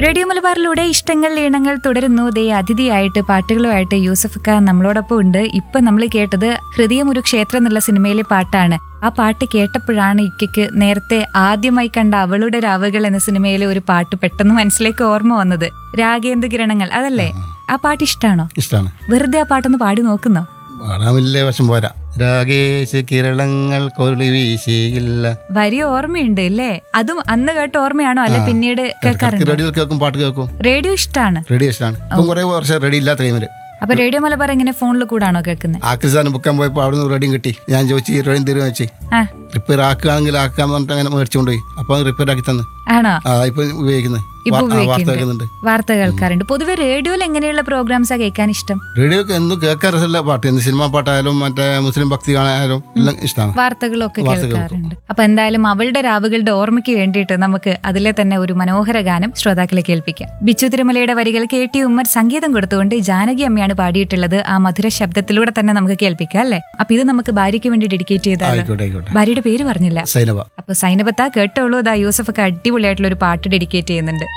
radio മലബാറിലൂടെ ഇഷ്ടങ്ങൾ ഈണങ്ങൾ തുടരുന്നു ദേ അതിഥിയായിട്ട് പാട്ടുകളുമായിട്ട് യൂസഫ് ഖാൻ നമ്മളോടൊപ്പം ഉണ്ട് ഇപ്പൊ നമ്മൾ കേട്ടത് ഹൃദയം ഒരു ക്ഷേത്രം എന്നുള്ള സിനിമയിലെ പാട്ടാണ് ആ പാട്ട് കേട്ടപ്പോഴാണ് ഇക്കയ്ക്ക് നേരത്തെ ആദ്യമായി കണ്ട അവളുടെ രാവുകൾ എന്ന സിനിമയിലെ ഒരു പാട്ട് പെട്ടെന്ന് മനസ്സിലേക്ക് ഓർമ്മ വന്നത് രാഗേന്ദ്ര കിരണങ്ങൾ അതല്ലേ ആ പാട്ട് ഇഷ്ടാണോ ഇഷ്ടമാണ് വെറുതെ ആ പാട്ടൊന്ന് പാടി നോക്കുന്നോ പാടാൻ വലിയ വശം പോരാ രാഗേശ് കിരണങ്ങൾ കൊലി വീശിയില്ല വരി ഓർമ്മയുണ്ട് അല്ലേ അതും അന്ന് കേട്ട ഓർമ്മയാണോ അല്ലെ പിന്നീട് കേൾക്കാറുണ്ട് റേഡിയോ കേൾക്കും പാട്ട് കേൾക്കും റേഡിയോ ഇഷ്ടാണ് റേഡിയോ ഇഷ്ടമാണ് ഇപ്പം കുറെ വർഷം റെഡി ഇല്ലാത്ത ടൈമില് അപ്പൊ റേഡിയോ മലബാർ എങ്ങനെ ഫോണിൽ കൂടാണോ കേൾക്കുന്നത് ആക്രിസാനം ബുക്കാൻ പോയപ്പോൾ അവിടെ നിന്ന് റെഡിയും കിട്ടി ഞാൻ ചോദിച്ചു ഈ റെഡിയും തരുമെന്ന് വെച്ച് ആ റിപ്പയർ ആക്കുകയാണെങ്കിൽ ആക്കാൻ പറഞ്ഞിട്ട് അങ്ങനെ മേടിച്ചുകൊണ്ട് പോയി അപ്പം റിപ്പയർ ആക്കി തന്നു ആണോ ആ ഇപ്പൊ ഉപയോഗിക്കുന്നത് ഇപ്പൊ വാ- ആ, വാർത്ത ഉപയോഗിക്കുന്നുണ്ട് കേൾക്കുന്നുണ്ട് വാർത്ത കേൾക്കാറുണ്ട് പൊതുവെ റേഡിയോയിൽ എങ്ങനെയുള്ള പ്രോഗ്രാംസാ കേൾക്കാൻ ഇഷ്ടം റേഡിയോക്ക് എന്തും കേൾക്കാൻ രസമില്ല പാട്ട് എന്ത് സിനിമാ പാട്ടായാലും മറ്റേ മുസ്ലിം ഭക്തി കാണാനും എല്ലാം ഇഷ്ടമാണ് വാർത്തകളൊക്കെ വാർത്തകൾ കേൾക്കാറുണ്ട് അപ്പൊ എന്തായാലും അവളുടെ രാവുകളുടെ ഓർമ്മയ്ക്ക് വേണ്ടിയിട്ട് നമുക്ക് അതിലെ തന്നെ ഒരു മനോഹര ഗാനം ശ്രോതാക്കളെ കേൾപ്പിക്കാം ബിച്ചു തിരുമലയുടെ വരികൾ കെ ടി ഉമ്മർ സംഗീതം കൊടുത്തുകൊണ്ട് ജാനകി അമ്മയാണ് പാടിയിട്ടുള്ളത് ആ മധുര ശബ്ദത്തിലൂടെ തന്നെ നമുക്ക് കേൾപ്പിക്കാം അല്ലേ അപ്പൊ ഇത് നമുക്ക് ഭാര്യയ്ക്ക് വേണ്ടി ഡെഡിക്കേറ്റ് ചെയ്താലോ ആയിക്കോട്ടെ ആയിക്കോട്ടെ ഭാര്യയുടെ പേര് പറഞ്ഞില്ല സൈനബ അപ്പൊ സൈനബത്ത കേട്ടോളൂ ഇതാ യൂസഫൊക്കെ അടിപൊളിയായിട്ടുള്ള ഒരു പാട്ട് ഡെഡിക്കേറ്റ് ചെയ്യുന്നുണ്ട്